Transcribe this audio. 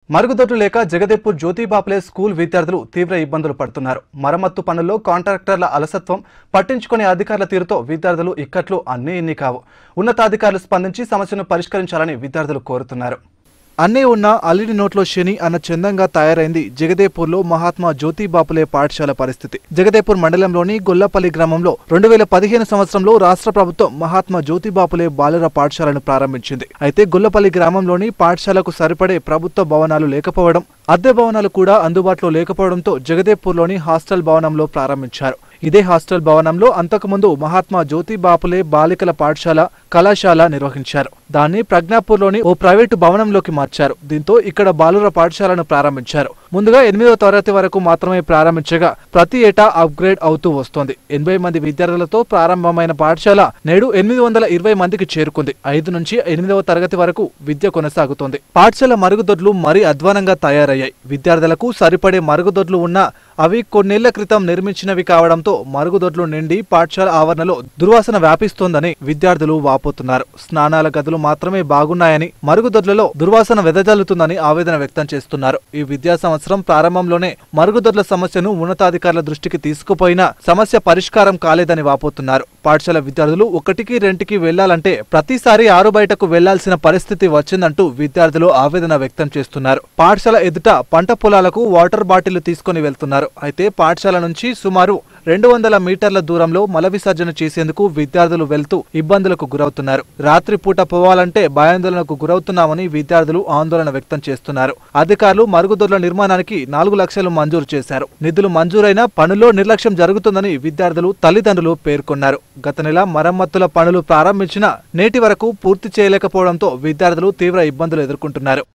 మరుగుదొడ్లు లేక జగదేపూర్ జ్యోతిబాపులే స్కూల్ విద్యార్థులు తీవ్ర ఇబ్బందులు పడుతున్నారు మరమ్మత్తు పనుల్లో కాంట్రాక్టర్ల అలసత్వం పట్టించుకునే అధికారుల తీరుతో విద్యార్థులు ఇక్కట్లు అన్నీ ఇన్ని కావు ఉన్నతాధికారులు స్పందించి సమస్యను పరిష్కరించాలని విద్యార్థులు కోరుతున్నారు అన్నీ ఉన్న అల్లిడి నోట్లో శని అన్న చందంగా తయారైంది జగదేపూర్లో మహాత్మా జ్యోతిబాపులే పాఠశాల పరిస్థితి జగదేపూర్ మండలంలోని గొల్లపల్లి గ్రామంలో రెండు వేల పదిహేను సంవత్సరంలో రాష్ట్ర ప్రభుత్వం మహాత్మా జ్యోతిబాపులే బాలుర పాఠశాలను ప్రారంభించింది అయితే గొల్లపల్లి గ్రామంలోని పాఠశాలకు సరిపడే ప్రభుత్వ భవనాలు లేకపోవడం అద్దె భవనాలు కూడా అందుబాటులో లేకపోవడంతో జగదేపూర్లోని హాస్టల్ భవనంలో ప్రారంభించారు ఇదే హాస్టల్ భవనంలో అంతకుముందు మహాత్మా జ్యోతి బాపులే బాలికల పాఠశాల కళాశాల నిర్వహించారు దాన్ని ప్రజ్ఞాపూర్లోని ఓ ప్రైవేటు భవనంలోకి మార్చారు దీంతో ఇక్కడ బాలుర పాఠశాలను ప్రారంభించారు ముందుగా ఎనిమిదవ తరగతి వరకు మాత్రమే ప్రారంభించగా ప్రతి ఏటా అప్గ్రేడ్ అవుతూ వస్తోంది ఎనభై మంది విద్యార్థులతో ప్రారంభమైన పాఠశాల నేడు ఎనిమిది వందల ఇరవై మందికి చేరుకుంది ఐదు నుంచి ఎనిమిదవ తరగతి వరకు విద్య కొనసాగుతోంది పాఠశాల మరుగుదొడ్లు మరీ అధ్వానంగా తయారయ్యాయి విద్యార్థులకు సరిపడే మరుగుదొడ్లు ఉన్నా అవి కొన్నేళ్ల క్రితం నిర్మించినవి కావడంతో మరుగుదొడ్లు నిండి పాఠశాల ఆవరణలో దుర్వాసన వ్యాపిస్తోందని విద్యార్థులు వాపోతున్నారు స్నానాల గదులు మాత్రమే బాగున్నాయని మరుగుదొడ్లలో దుర్వాసన వెదజల్లుతుందని ఆవేదన వ్యక్తం చేస్తున్నారు ఈ విద్యా సంవత్సరం ప్రారంభంలోనే మరుగుదొడ్ల సమస్యను ఉన్నతాధికారుల దృష్టికి తీసుకుపోయినా సమస్య పరిష్కారం కాలేదని వాపోతున్నారు పాఠశాల విద్యార్థులు ఒకటికి రెంటికి వెళ్లాలంటే ప్రతిసారి ఆరు బయటకు వెళ్లాల్సిన పరిస్థితి వచ్చిందంటూ విద్యార్థులు ఆవేదన వ్యక్తం చేస్తున్నారు పాఠశాల ఎదుట పంట పొలాలకు వాటర్ బాటిల్ తీసుకుని వెళ్తున్నారు అయితే పాఠశాల నుంచి సుమారు రెండు వందల మీటర్ల దూరంలో మల విసర్జన చేసేందుకు విద్యార్థులు వెళ్తూ ఇబ్బందులకు గురవుతున్నారు రాత్రి పూట పోవాలంటే భయాందోళనకు గురవుతున్నామని విద్యార్థులు ఆందోళన వ్యక్తం చేస్తున్నారు అధికారులు మరుగుదొడ్ల నిర్మాణానికి నాలుగు లక్షలు మంజూరు చేశారు నిధులు మంజూరైన పనుల్లో నిర్లక్ష్యం జరుగుతుందని విద్యార్థులు తల్లిదండ్రులు పేర్కొన్నారు గత నెల మరమ్మతుల పనులు ప్రారంభించినా నేటి వరకు పూర్తి చేయలేకపోవడంతో విద్యార్థులు తీవ్ర ఇబ్బందులు ఎదుర్కొంటున్నారు